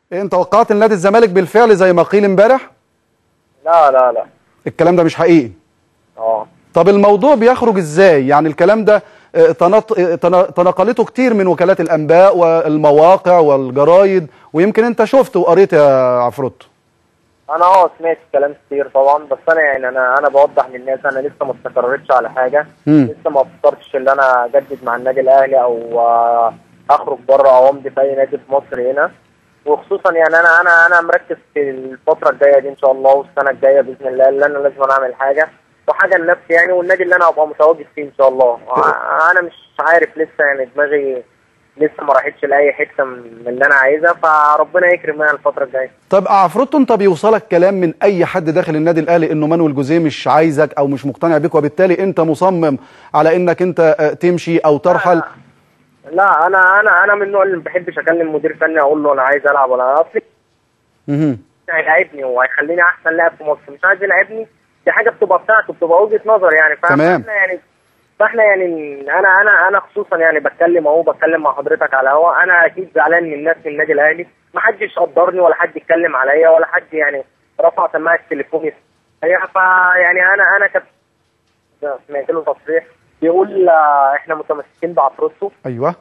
إيه انت توقعت ان نادي الزمالك بالفعل زي ما قيل امبارح لا لا لا الكلام ده مش حقيقي اه طب الموضوع بيخرج ازاي يعني الكلام ده آه، تنط... آه، تن- تناقلته كتير من وكالات الانباء والمواقع والجرايد ويمكن انت شفت وقريت يا عفروتو انا اه سمعت كلام كتير طبعا بس انا يعني انا انا بوضح للناس انا لسه ما استقريتش على حاجه مم. لسه ما فكرتش ان انا اجدد مع النادي الاهلي او آه، اخرج بره او امضي في اي نادي في مصر هنا وخصوصا يعني انا انا انا مركز في الفتره الجايه دي ان شاء الله والسنه الجايه باذن الله اللي انا لازم اعمل حاجه وحاجه لنفسي يعني والنادي اللي انا هبقى متواجد فيه ان شاء الله آه، انا مش عارف لسه يعني دماغي لسه ما راحتش لاي حته من اللي انا عايزها فربنا يكرم يعني الفتره الجايه طب عفروتو انت بيوصلك كلام من اي حد داخل النادي الاهلي انه مانويل جوزيه مش عايزك او مش مقتنع بيك وبالتالي انت مصمم على انك انت آه، تمشي او ترحل لا انا انا انا من النوع اللي ما بحبش اكلم مدير فني اقول له انا عايز العب ولا اصل مهم. هيلاعبني وهيخليني احسن لاعب في مصر مش عايز يلعبني دي حاجه بتبقى بتاعته بتبقى وجهه نظر يعني فاهم؟ تمام. فاحنا يعني فاحنا يعني انا انا انا خصوصا يعني بتكلم اهو بتكلم مع حضرتك على هوا انا اكيد زعلان من الناس من النادي الاهلي ما حدش قدرني ولا حد اتكلم عليا ولا حد يعني رفع سماعه التليفون يسمعني. فيعني انا انا كنت سمعت له تصريح بيقول آه، احنا متمسكين بعفروتو ايوه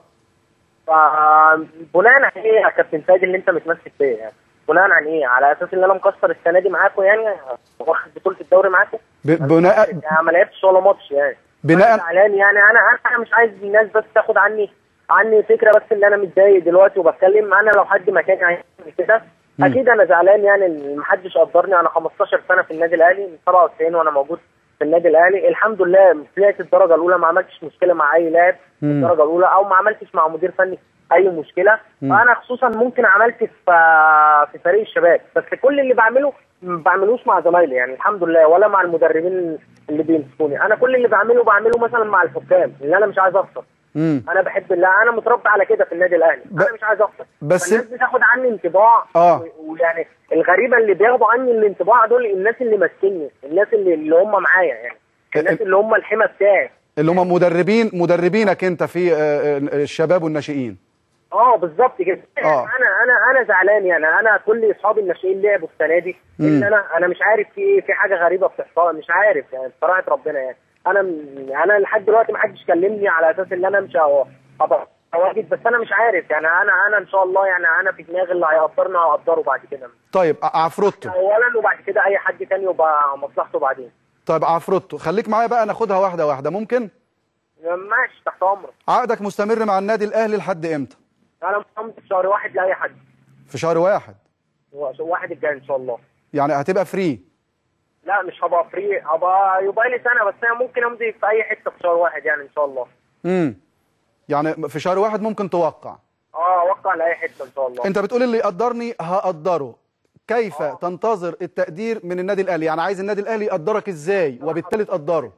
فبناء على ايه يا كابتن سيد اللي انت متمسك بيا يعني؟ بناء عن ايه؟ على اساس ان انا مكسر السنه دي معاكم يعني واخد بطوله الدوري معاكم؟ ب- بناء يعني ما لعبتش ولا ماتش يعني بناء أنا زعلان يعني انا انا مش عايز الناس بس تاخد عني عني فكره بس ان انا متضايق دلوقتي وبتكلم انا لو حد مكاني عايز كده اكيد انا زعلان يعني ان محدش قدرني انا 15 سنه في النادي الاهلي من 97 وانا موجود في النادي الاهلي الحمد لله طلعت الدرجه الاولى ما عملتش مشكله مع اي لاعب في مم. الدرجه الاولى او ما عملتش مع مدير فني اي مشكله مم. فانا خصوصا ممكن عملت في في فريق الشباب بس كل اللي بعمله ما بعملوش مع زمايلي يعني الحمد لله ولا مع المدربين اللي بيمسكوني انا كل اللي بعمله بعمله مثلا مع الحكام اللي انا مش عايز اخسر مم. انا بحب الله انا متربى على كده في النادي الاهلي ب- انا مش عايز اخسر بس- الناس بتاخد عني انطباع آه. و- ويعني الغريبه اللي بياخدوا عني الانطباع دول الناس اللي ماسكيني الناس اللي, اللي هم معايا يعني الناس اللي هم الحمى بتاعي اللي هم مدربين مدربينك انت في آه، آه، الشباب والناشئين اه بالظبط كده آه. انا انا انا زعلان يعني انا كل اصحابي الناشئين لعبوا السنه دي مم. ان انا انا مش عارف في ايه في حاجه غريبه بتحصل مش عارف يعني بصراحه ربنا يعني انا م- انا لحد دلوقتي ما حدش كلمني على اساس ان انا مش هو- هبقى متواجد بس انا مش عارف يعني انا انا ان شاء الله يعني انا في دماغي اللي هيقدرني هقدره بعد كده طيب ع- عفروتو اولا وبعد كده اي حد تاني يبقى مصلحته بعدين طيب عفروتو خليك معايا بقى ناخدها واحده واحده ممكن ماشي تحت امرك عقدك مستمر مع النادي الاهلي لحد امتى انا مصمم في شهر واحد لاي حد في شهر واحد واحد الجاي ان شاء الله يعني هتبقى فري لا مش هبقى فري هبقى يبقى لي سنه بس انا ممكن امضي في اي حته في شهر واحد يعني ان شاء الله امم يعني في شهر واحد ممكن توقع اه اوقع لاي حته ان شاء الله انت بتقول اللي يقدرني هقدره كيف آه. تنتظر التقدير من النادي الاهلي يعني عايز النادي الاهلي يقدرك ازاي وبالتالي تقدره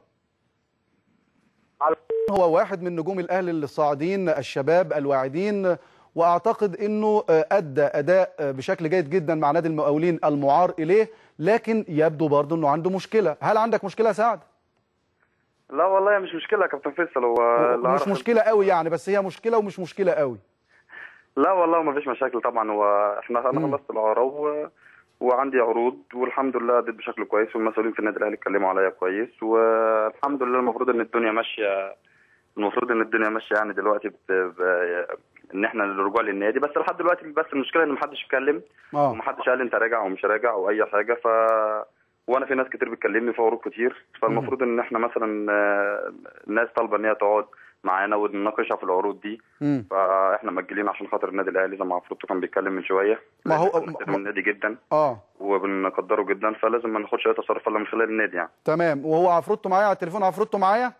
على هو واحد من نجوم الاهلي الصاعدين الشباب الواعدين واعتقد انه آه، ادى اداء آه، بشكل جيد جدا مع نادي المقاولين المعار اليه لكن يبدو برضه انه عنده مشكله هل عندك مشكله يا سعد لا والله مش مشكله يا كابتن فيصل هو اللي مش أعرف- مشكله قوي يعني بس هي مشكله ومش مشكله قوي لا والله ما فيش مشاكل طبعا هو احنا انا مم. خلصت الاعاره و... وعندي عروض والحمد لله اديت بشكل كويس والمسؤولين في النادي الاهلي اتكلموا عليا كويس والحمد لله المفروض ان الدنيا ماشيه المفروض ان الدنيا ماشيه يعني دلوقتي بت... ب... ان احنا الرجوع للنادي بس لحد دلوقتي بس المشكله ان محدش اتكلم اه ومحدش قال لي انت راجع او مش راجع او اي حاجه ف وانا في ناس كتير بتكلمني في عروض كتير فالمفروض ان احنا مثلا آه، الناس طالبه ان هي تقعد معانا ونناقشها في العروض دي مم. فاحنا مأجلين عشان خاطر النادي الاهلي زي ما عفروتو كان بيتكلم من شويه ما هو- لأن إحنا بنحترم النادي جدا اه وبنقدره جدا فلازم ما ناخدش اي تصرف الا من خلال النادي يعني تمام وهو عفروتو معايا على التليفون عفروتو معايا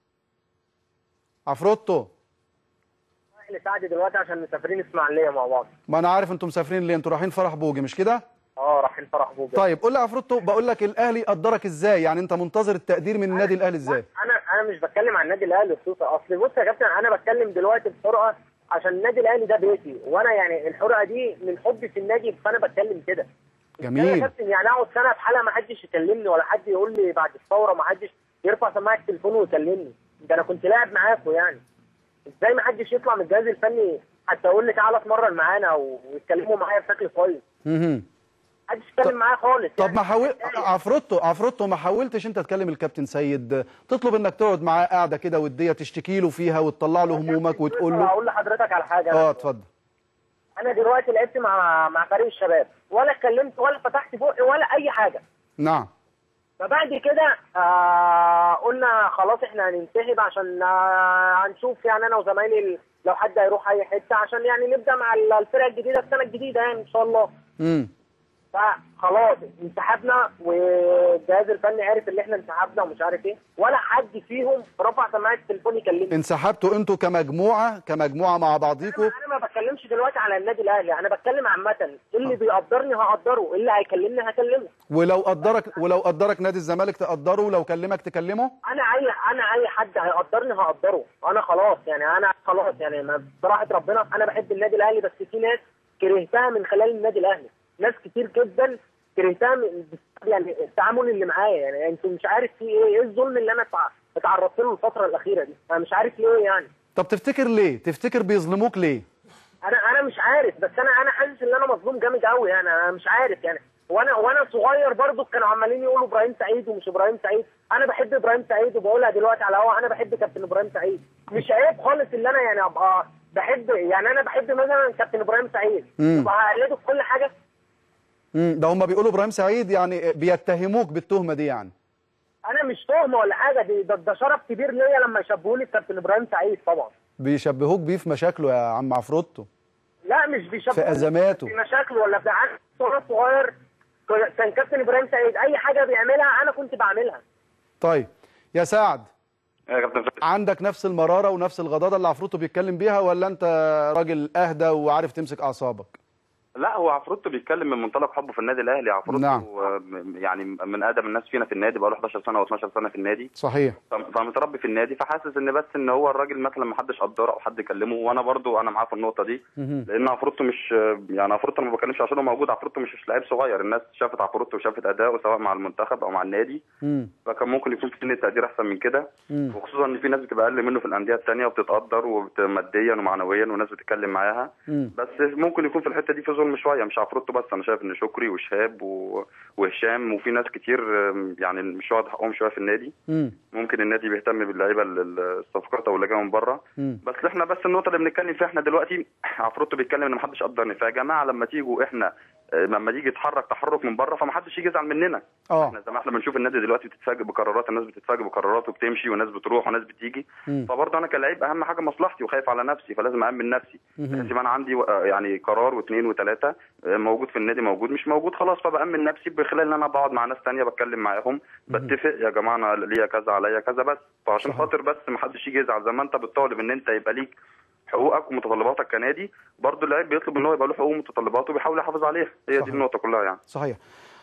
عفروتو احنا سعد دلوقتي عشان مسافرين اسماعيليه مع بعض ما انا عارف انتم مسافرين ليه انتوا رايحين فرح بوجي مش كده اه رايحين فرح بوجا طيب قول لي يا عفروتو بقول لك الاهلي قدرك ازاي يعني انت منتظر التقدير من النادي الاهلي ازاي انا انا مش بتكلم عن النادي الاهلي خصوصا اصل بص يا كابتن انا بتكلم دلوقتي بحرقه عشان النادي الاهلي ده بيتي وانا يعني الحرقه دي من حبي في النادي فانا بتكلم كده جميل. يا كابتن يعني اقعد سنه في حلقه ما حدش يكلمني ولا حد يقول لي بعد الثوره ما حدش يرفع سماعه التليفون ويكلمني ده انا كنت لاعب معاكم يعني ازاي ما حدش يطلع من الجهاز الفني حتى يقول لي تعالى اتمرن معانا ويتكلموا معايا بشكل كويس مهم. محدش يتكلم معايا خالص طب يعني. ما حاول عفروتو عفروتو ما حاولتش انت تكلم الكابتن سيد تطلب انك تقعد معاه قاعده كده وديه تشتكي له فيها وتطلع له همومك وتقول له هقول لحضرتك على حاجه اه اتفضل انا دلوقتي لعبت مع مع فريق الشباب ولا اتكلمت ولا فتحت بقي ولا اي حاجه نعم فبعد كده آه قلنا خلاص احنا هننسحب عشان آه هنشوف يعني انا وزمايلي ال- لو حد هيروح اي حته عشان يعني نبدا مع ال- الفرقه الجديده السنه الجديده يعني ان شاء الله امم فخلاص انسحبنا والجهاز الفني عرف ان احنا انسحبنا ومش عارف ايه ولا حد فيهم رفع سماعه التليفون يكلمني انسحبتوا انتوا كمجموعه كمجموعه مع بعضيكوا انا أنا ما بتكلمش دلوقتي على النادي الاهلي انا بتكلم عامه اللي بيقدرني هقدره اللي هيكلمني هكلمه ولو قدرك ولو قدرك نادي الزمالك تقدره ولو كلمك تكلمه انا اي انا اي حد هيقدرني هقدره انا خلاص يعني انا خلاص يعني ما- بصراحه ربنا انا بحب النادي الاهلي بس في ناس كرهتها من خلال النادي الاهلي ناس كتير جدا كرهتها من يعني التعامل اللي معايا يعني انت مش عارف في ايه ايه الظلم اللي انا اتع- اتعرضت له الفتره الاخيره دي انا مش عارف ليه يعني طب تفتكر ليه تفتكر بيظلموك ليه انا انا مش عارف بس انا انا حاسس ان انا مظلوم جامد قوي يعني انا مش عارف يعني وانا وانا صغير برضو كانوا عمالين يقولوا ابراهيم سعيد ومش ابراهيم سعيد انا بحب ابراهيم سعيد وبقولها دلوقتي على الهوا انا بحب كابتن ابراهيم سعيد مش عيب خالص ان انا يعني ابقى بحب يعني انا بحب مثلا كابتن ابراهيم سعيد مم. ابقى هقلده في كل حاجه امم ده هم بيقولوا ابراهيم سعيد يعني بيتهموك بالتهمه دي يعني انا مش تهمه ولا حاجه دي ده, ده شرف كبير ليا لما يشبهوني بكابتن ابراهيم سعيد طبعا بيشبهوك بيه في مشاكله يا عم عفروتو لا مش بيشبه في أزماته. في مشاكل ولا في عكس وانا صغير كان كابتن ابراهيم سعيد اي حاجه بيعملها انا كنت بعملها طيب يا سعد يا كابتن فارس. عندك نفس المراره ونفس الغضاضه اللي عفروتو بيتكلم بيها ولا انت راجل اهدى وعارف تمسك اعصابك لا هو عفروتو بيتكلم من منطلق حبه في النادي الاهلي عفروتو نعم. آه، يعني من ادم الناس فينا في النادي بقاله 11 سنه او 12 سنه في النادي صحيح ف- فمتربي في النادي فحاسس ان بس ان هو الراجل مثلا ما حدش قدره او حد كلمه وانا برضو انا معاه في النقطه دي مهم. لان عفروتو مش يعني عفروتو أنا ما بتكلمش عشان هو موجود عفروتو مش لعيب صغير الناس شافت عفروتو وشافت اداؤه سواء مع المنتخب او مع النادي امم فكان ممكن يكون في سن التقدير احسن من كده مم. وخصوصا ان في ناس بتبقى اقل منه في الانديه الثانيه وبتتقدر وبت- ماديا ومعنويا وناس بتتكلم معاها مم. بس ممكن يكون في الحته دي في ظلم شويه مش عفروتو بس انا شايف ان شكري وشهاب و... وهشام وفي ناس كتير آم، يعني مش واخد حقهم شويه في النادي امم ممكن النادي بيهتم باللعيبه ال- ال- الصفقات او اللي جايه من بره مم. بس احنا بس النقطه اللي بنتكلم فيها احنا دلوقتي عفروتو بيتكلم ان محدش قدرني فيا جماعه لما تيجوا احنا آه، لما يجي يتحرك تحرك من بره فمحدش يجي يزعل مننا اه احنا زي ما احنا بنشوف النادي دلوقتي بتتفاجئ بقرارات الناس بتتفاجئ بقرارات وبتمشي وناس بتروح وناس بتيجي مم. فبرضه انا كلاعب اهم حاجه مصلحتي وخايف على نفسي فلازم امن نفسي مهم. بحيث يبقى انا عندي آه، يعني قرار واثنين وثلاثه آه، موجود في النادي موجود مش موجود خلاص فبامن نفسي بخلال ان انا بقعد مع ناس تانية بتكلم معاهم بتفق يا جماعه انا ليا كذا عليا كذا بس فعشان صحيح. خاطر بس ما حدش يجي يزعل زي ما انت بتطالب ان انت يبقى ليك حقوقك ومتطلباتك كنادي برضه اللعيب بيطلب ان هو يبقى له حقوق ومتطلباته وبيحاول يحافظ عليها هي صحيح. دي النقطه كلها يعني صحيح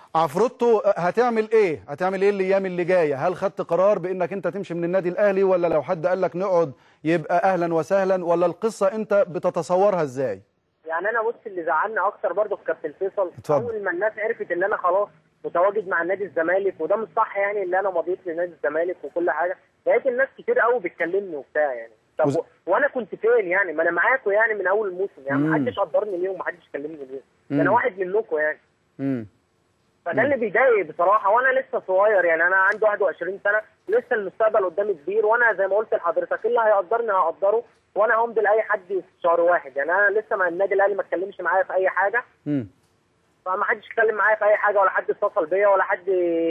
عفروتو هتعمل ايه هتعمل ايه الايام اللي جايه هل خدت قرار بانك انت تمشي من النادي الاهلي ولا لو حد قال لك نقعد يبقى اهلا وسهلا ولا القصه انت بتتصورها ازاي يعني انا بص اللي زعلني اكتر برضه في كابتن فيصل اتفضل. اول ما الناس عرفت ان انا خلاص متواجد مع نادي الزمالك وده مش صح يعني اللي انا مضيت لنادي الزمالك وكل حاجه لقيت الناس كتير قوي بتكلمني وبتاع يعني طب وز- و... وانا كنت فين يعني ما انا معاكم يعني من اول الموسم يعني مم. ما حدش قدرني ليه وما حدش كلمني ليه مم. ده انا واحد منكم يعني امم فده اللي بيضايق بصراحه وانا لسه صغير يعني انا عندي 21 سنه لسه المستقبل قدامي كبير وانا زي ما قلت لحضرتك اللي هيقدرني هقدره وانا همضي لاي حد في شهر واحد يعني انا لسه مع النادي الاهلي ما اتكلمش معايا في اي حاجه امم فما حدش اتكلم معايا في اي حاجه ولا حد اتصل بيا ولا حد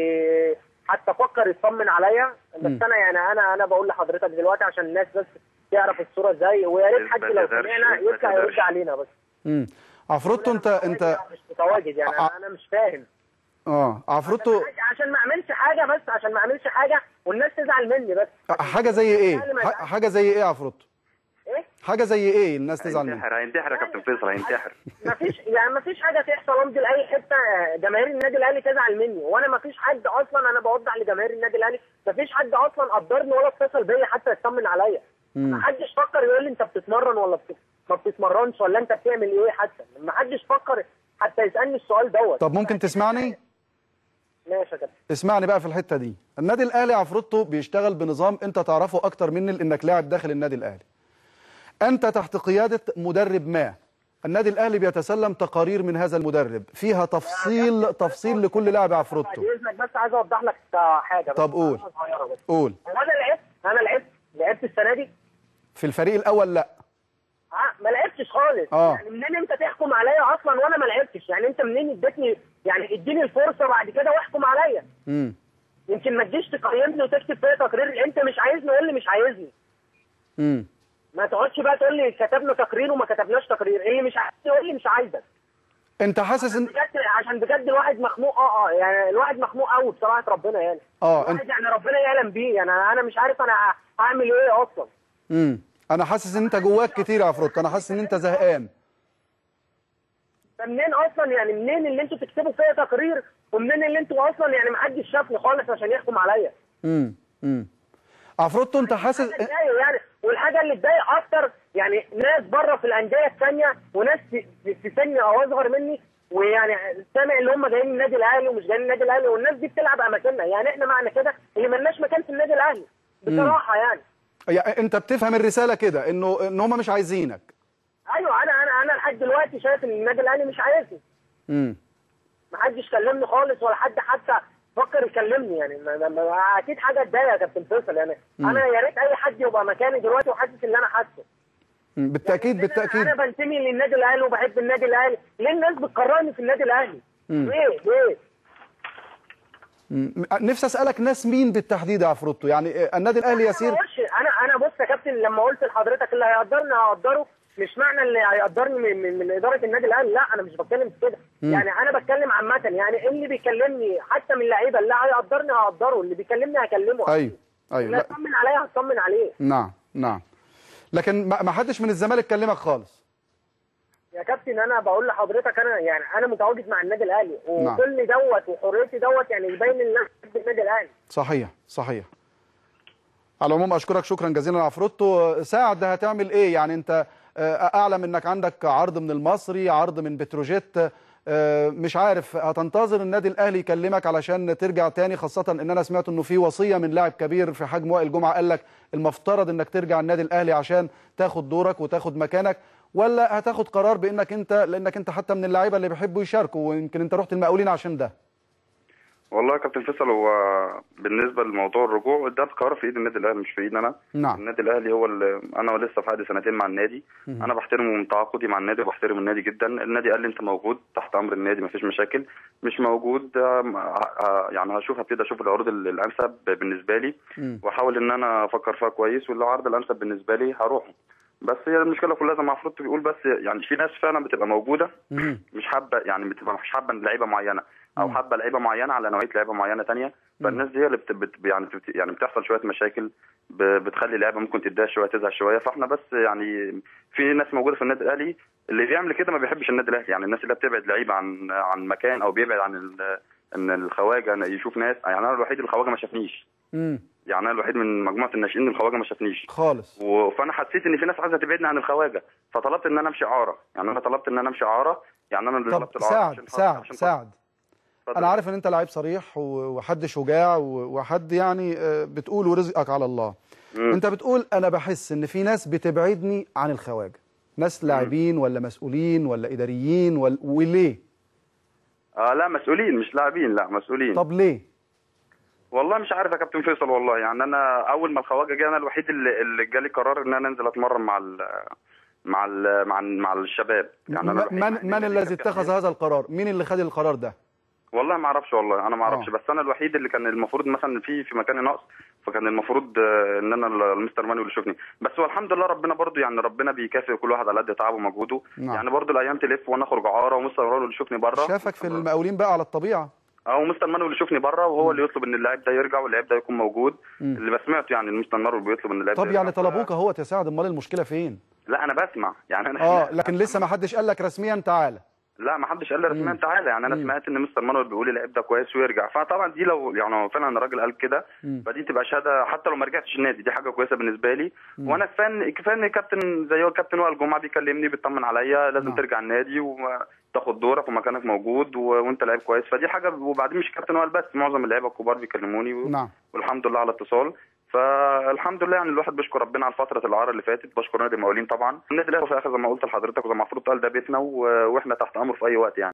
حتى فكر يطمن عليا مم. بس انا يعني انا انا بقول لحضرتك دلوقتي عشان الناس بس تعرف الصوره ازاي ويا ريت حد ما لو تقدرش، سمعنا ما يرجع تقدرش. يرد علينا بس امم عفروتو انت انت مش متواجد يعني ع- انا أنا مش فاهم اه عفروتو عشان ما اعملش حاجه بس عشان ما اعملش حاجه والناس تزعل مني بس حاجه زي ايه الأهلي ما ح- يزعلش. حاجه زي ايه يا عفروتو ايه حاجه زي ايه الناس تزعل منك هينتحر هينتحر يا كابتن فيصل هينتحر ما فيش يعني ما فيش حاجه تحصل امضي لاي حته جماهير النادي الاهلي تزعل مني وانا ما فيش حد اصلا انا بوضح لجماهير النادي الاهلي ما فيش حد اصلا قدرني ولا اتصل بيا حتى يطمن عليا مم. ما حدش فكر يقول لي انت بتتمرن ولا بت... ما بتتمرنش ولا انت بتعمل ايه حتى ما حدش فكر حتى يسالني السؤال دوت طب ممكن تسمعني ماشي يا كابتن اسمعني بقى في الحته دي النادي الاهلي عفروتو بيشتغل بنظام انت تعرفه اكتر مني لانك لاعب داخل النادي الاهلي انت تحت قياده مدرب ما النادي الاهلي بيتسلم تقارير من هذا المدرب فيها تفصيل تفصيل لكل لاعب يا عفروتو باذنك بس عايز اوضح لك حاجه بس طب قول. حاجة صغيرة بس. قول هو انا لعبت انا لعبت لعبت السنه دي في الفريق الاول لا آه، ما لعبتش خالص آه. يعني منين انت تحكم عليا اصلا وانا ما لعبتش يعني انت منين اديتني يعني اديني الفرصه بعد كده واحكم عليا امم يمكن ما تجيش تقيمني وتكتب فيا تقرير انت مش عايزني قول لي مش عايزني امم ما تقعدش بقى تقول لي كتبنا تقرير وما كتبناش تقرير اللي مش عايزني يقول لي مش عايزك انت حاسس ان بجد عشان بجد الواحد مخنوق اه اه يعني الواحد مخنوق قوي بصراحه ربنا يعني اه انت الواحد يعني ربنا يعلم بيه يعني انا مش عارف انا هعمل ايه اصلا امم انا حاسس ان انت جواك كتير يا عفروتو انا حاسس ان انت زهقان فمنين اصلا يعني منين اللي انتوا تكتبوا فيا تقرير ومنين اللي انتوا اصلا يعني ما حدش شافني خالص عشان يحكم عليا امم امم عفروتو انت حاسس حاجة تضايق يعني والحاجه اللي تضايق اكتر يعني ناس بره في الانديه الثانيه وناس في, في- في سني او اصغر مني ويعني سامع اللي هم جايين من النادي الاهلي ومش جايين من النادي الاهلي والناس دي بتلعب اماكننا يعني احنا معنى كده اللي ملناش مكان في النادي الاهلي بصراحه يعني يعني انت بتفهم الرساله كده انه ان هم مش عايزينك ايوه انا انا انا لحد دلوقتي شايف ان النادي الاهلي مش عايزني امم ما حدش كلمني خالص ولا حد حتى فكر يكلمني يعني ما ما ما اكيد حاجه تضايق يا كابتن فيصل يعني انا يا ريت اي حد يبقى مكاني دلوقتي وحاسس اللي انا حاسه مم. بالتاكيد بالتاكيد انا بنتمي للنادي الاهلي وبحب النادي الاهلي ليه الناس بتكرهني في النادي الاهلي مم. ليه ليه مم. نفسي اسالك ناس مين بالتحديد يا عفروتو يعني آه، النادي الاهلي ما يسير بقولش انا انا بص يا كابتن لما قلت لحضرتك اللي هيقدرني هقدره مش معنى اللي هيقدرني من, من, من اداره النادي الاهلي لا انا مش بتكلم في كده يعني انا بتكلم عامه يعني اللي بيكلمني حتى من اللعيبه اللي هيقدرني هقدره اللي بيكلمني هكلمه ايوه ايوه اللي لا هطمن عليا هطمن عليه نعم نعم لكن ما ما حدش من الزمالك كلمك خالص يا كابتن انا بقول لحضرتك انا يعني انا متواجد مع النادي الاهلي نعم. وكل دوت وحريتي دوت يعني يبين ان انا بحب النادي الاهلي صحيح صحيح على العموم اشكرك شكرا جزيلا يا عفروتو ساعد هتعمل ايه يعني انت آه، اعلم انك عندك عرض من المصري عرض من بتروجيت آه، مش عارف هتنتظر النادي الاهلي يكلمك علشان ترجع تاني خاصه ان انا سمعت انه في وصيه من لاعب كبير في حجم وائل جمعه قال لك المفترض انك ترجع النادي الاهلي عشان تاخد دورك وتاخد مكانك ولا هتاخد قرار بانك انت لانك انت حتى من اللعيبه اللي بيحبوا يشاركوا ويمكن انت رحت المقاولين عشان ده والله يا كابتن فيصل هو بالنسبه لموضوع الرجوع ده قرار في ايد النادي الاهلي مش في ايدي انا نعم النادي الاهلي هو اللي انا لسه في عقد سنتين مع النادي انا بحترمه من تعاقدي مع النادي وبحترم النادي جدا النادي قال لي انت موجود تحت امر النادي مفيش مشاكل مش موجود آم، ه- ه- يعني هشوف هبتدي اشوف العروض ال- الانسب بالنسبه لي مم. واحاول ان انا افكر فيها كويس والعرض الانسب بالنسبه لي هروحه بس هي المشكله كلها زي ما عفروتو بيقول بس يعني في ناس فعلا بتبقى موجوده مم. مش حابه يعني بتبقى مش حابه لعيبه معينه او حابه لعيبه معينه على نوعيه لعيبه معينه تانية فالناس دي هي اللي بت... بت... يعني بت... يعني بتحصل شويه مشاكل ب... بتخلي اللعيبه ممكن تتضايق شويه تزعل شويه فاحنا بس يعني في ناس موجوده في النادي الاهلي اللي بيعمل كده ما بيحبش النادي الاهلي يعني الناس اللي بتبعد لعيبه عن عن مكان او بيبعد عن ال... ان الخواجه يشوف ناس يعني انا الوحيد اللي الخواجه ما شافنيش مم. يعني انا الوحيد من مجموعه الناشئين اللي الخواجه ما شافنيش خالص و- فانا حسيت ان في ناس عايزه تبعدني عن الخواجه فطلبت ان انا امشي اعاره يعني انا طلبت ان انا امشي اعاره يعني انا اللي طب طلبت الإعارة عشان ساعد خاطر- ساعد عشان خاطر- ساعد اتفضل. انا عارف ان انت لعيب صريح و- وحد شجاع و- وحد يعني آه، بتقول ورزقك على الله مم. انت بتقول انا بحس ان في ناس بتبعدني عن الخواجه ناس لاعبين ولا مسؤولين ولا اداريين ولا وليه اه لا مسؤولين مش لاعبين لا مسؤولين طب ليه والله مش عارف يا كابتن فيصل والله يعني انا اول ما الخواجه جه انا الوحيد اللي, اللي جالي قرار ان انا انزل اتمرن مع ال مع ال مع, ال مع الشباب يعني انا م- الوحيد من من الذي كان- اتخذ هذا القرار مين اللي خد القرار ده والله ما اعرفش والله انا ما اعرفش آه. بس انا الوحيد اللي كان المفروض مثلا في في مكاني نقص فكان المفروض آه، ان انا ال- المستر مانويل يشوفني بس هو الحمد لله ربنا برضو يعني ربنا بيكافئ كل واحد على قد تعبه ومجهوده نعم. يعني برضو الايام تلف وانا اخرج اعاره ومستر مانويل يشوفني بره شافك في المقاولين بقى على الطبيعه او مستر مانويل يشوفني بره وهو اللي يطلب ان اللاعب ده يرجع واللاعب ده يكون موجود مم. اللي بسمعته يعني المستر مانويل بيطلب ان اللاعب طب ده يعني يرجع. طلبوك اهو يا سعد امال المشكله فين لا انا بسمع يعني انا اه لكن لسه ما حدش قال لك رسميا تعالى لا ما حدش قال لي رسميا تعالى يعني انا مم. سمعت ان مستر مانويل بيقول اللعيب ده كويس ويرجع فطبعا دي لو يعني هو فعلا الراجل قال كده مم. فدي تبقى شهاده حتى لو ما رجعتش النادي دي حاجه كويسه بالنسبه لي وانا كفايه ان كفايه ان كابتن زي هو كابتن وائل جمعه بيكلمني بيطمن عليا لازم نعم. ترجع النادي وتاخد دورك ومكانك موجود و... وانت لعيب كويس فدي حاجه وبعدين مش كابتن وائل بس معظم اللعيبه الكبار بيكلموني و... نعم والحمد لله على اتصال فالحمد لله يعني الواحد بيشكر ربنا على فتره الاعاره اللي فاتت بشكر نادي المقاولين طبعا النادي الاهلي في الاخر زي ما قلت لحضرتك وزي ما المفروض قال ده بيتنا و- واحنا تحت امر في اي وقت يعني